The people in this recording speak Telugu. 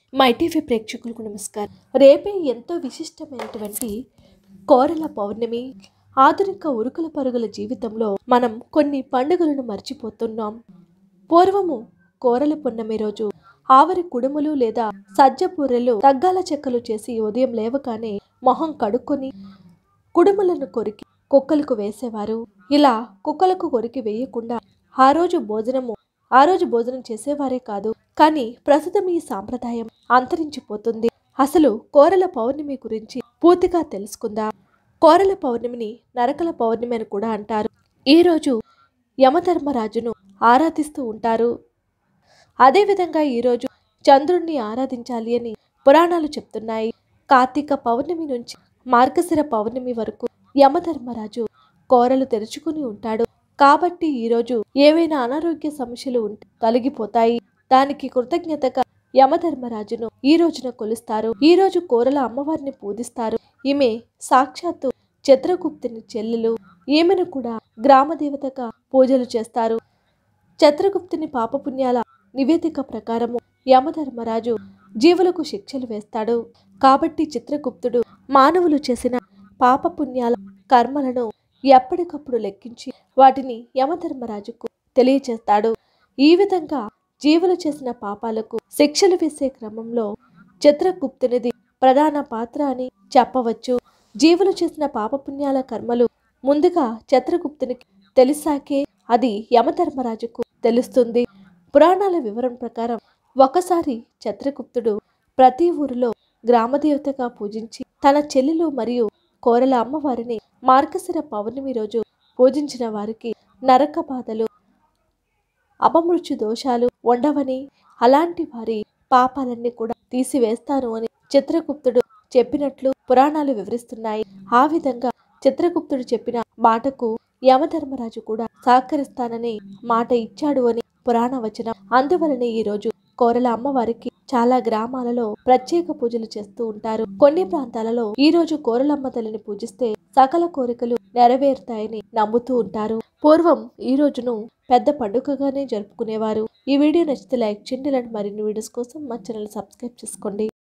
మై టీవీ ప్రేక్షకులకు నమస్కారం రేపే ఎంతో విశిష్టమైనటువంటి కోరల పౌర్ణమి ఆధునిక ఉరుకుల పరుగుల జీవితంలో మనం కొన్ని పండుగలను మర్చిపోతున్నాం పూర్వము కోరల పున్నమి రోజు ఆవరి కుడుములు లేదా సజ్జ బూరెలు తగ్గాల చెక్కలు చేసి ఉదయం లేవగానే మొహం కడుక్కొని కుడుములను కొరికి కుక్కలకు వేసేవారు ఇలా కుక్కలకు కొరికి వేయకుండా ఆ రోజు భోజనము ఆ రోజు భోజనం చేసేవారే కాదు కానీ ప్రస్తుతం ఈ సాంప్రదాయం అంతరించిపోతుంది అసలు కోరల పౌర్ణమి గురించి పూర్తిగా తెలుసుకుందాం కోరల పౌర్ణమిని నరకల పౌర్ణమి అని కూడా అంటారు ఈ రోజు యమధర్మరాజును ఆరాధిస్తూ ఉంటారు అదేవిధంగా ఈరోజు చంద్రుణ్ణి ఆరాధించాలి అని పురాణాలు చెప్తున్నాయి కార్తీక పౌర్ణమి నుంచి మార్గశిర పౌర్ణమి వరకు యమధర్మరాజు కోరలు తెరుచుకుని ఉంటాడు కాబట్టి ఈరోజు ఏవైనా అనారోగ్య సమస్యలు ఉంటే తొలగిపోతాయి దానికి కృతజ్ఞతగా యమధర్మరాజును ఈ రోజున కొలుస్తారు ఈ రోజు కోరల అమ్మవారిని పూజిస్తారు ఈమె సాక్షాత్తు చిత్రగుప్తుని చెల్లెలు ఈమెను కూడా గ్రామ దేవతగా పూజలు చేస్తారు చిత్రగుప్తుని పాపపుణ్యాల నివేదిక ప్రకారము యమధర్మరాజు జీవులకు శిక్షలు వేస్తాడు కాబట్టి చిత్రగుప్తుడు మానవులు చేసిన పాపపుణ్యాల కర్మలను ఎప్పటికప్పుడు లెక్కించి వాటిని యమధర్మరాజుకు తెలియచేస్తాడు ఈ విధంగా జీవులు చేసిన పాపాలకు శిక్షలు వేసే క్రమంలో చిత్రగుప్తునిది ప్రధాన పాత్ర అని చెప్పవచ్చు జీవులు చేసిన పాపపుణ్యాల కర్మలు ముందుగా చిత్రగుప్తునికి తెలిసాకే అది యమధర్మరాజుకు తెలుస్తుంది పురాణాల వివరణ ప్రకారం ఒకసారి చిత్రగుప్తుడు ప్రతి ఊరిలో గ్రామదేవతగా పూజించి తన చెల్లెలు మరియు కోరల అమ్మవారిని మార్గశిర పౌర్ణమి రోజు పూజించిన వారికి నరక బాధలు అపమృత్యు దోషాలు ఉండవని అలాంటి వారి పాపాలన్నీ కూడా తీసివేస్తాను అని చిత్రగుప్తుడు చెప్పినట్లు పురాణాలు వివరిస్తున్నాయి ఆ విధంగా చిత్రగుప్తుడు చెప్పిన మాటకు యమధర్మరాజు కూడా సహకరిస్తానని మాట ఇచ్చాడు అని పురాణ వచనం అందువలనే ఈ రోజు కోరల అమ్మవారికి చాలా గ్రామాలలో ప్రత్యేక పూజలు చేస్తూ ఉంటారు కొన్ని ప్రాంతాలలో ఈ రోజు కోరలమ్మ తల్లిని పూజిస్తే సకల కోరికలు నెరవేరుతాయని నమ్ముతూ ఉంటారు పూర్వం ఈ రోజును పెద్ద పండుగగానే జరుపుకునేవారు ఈ వీడియో నచ్చితే లైక్ చేయండి ఇలాంటి మరిన్ని వీడియోస్ కోసం మా ఛానల్ సబ్స్క్రైబ్ చేసుకోండి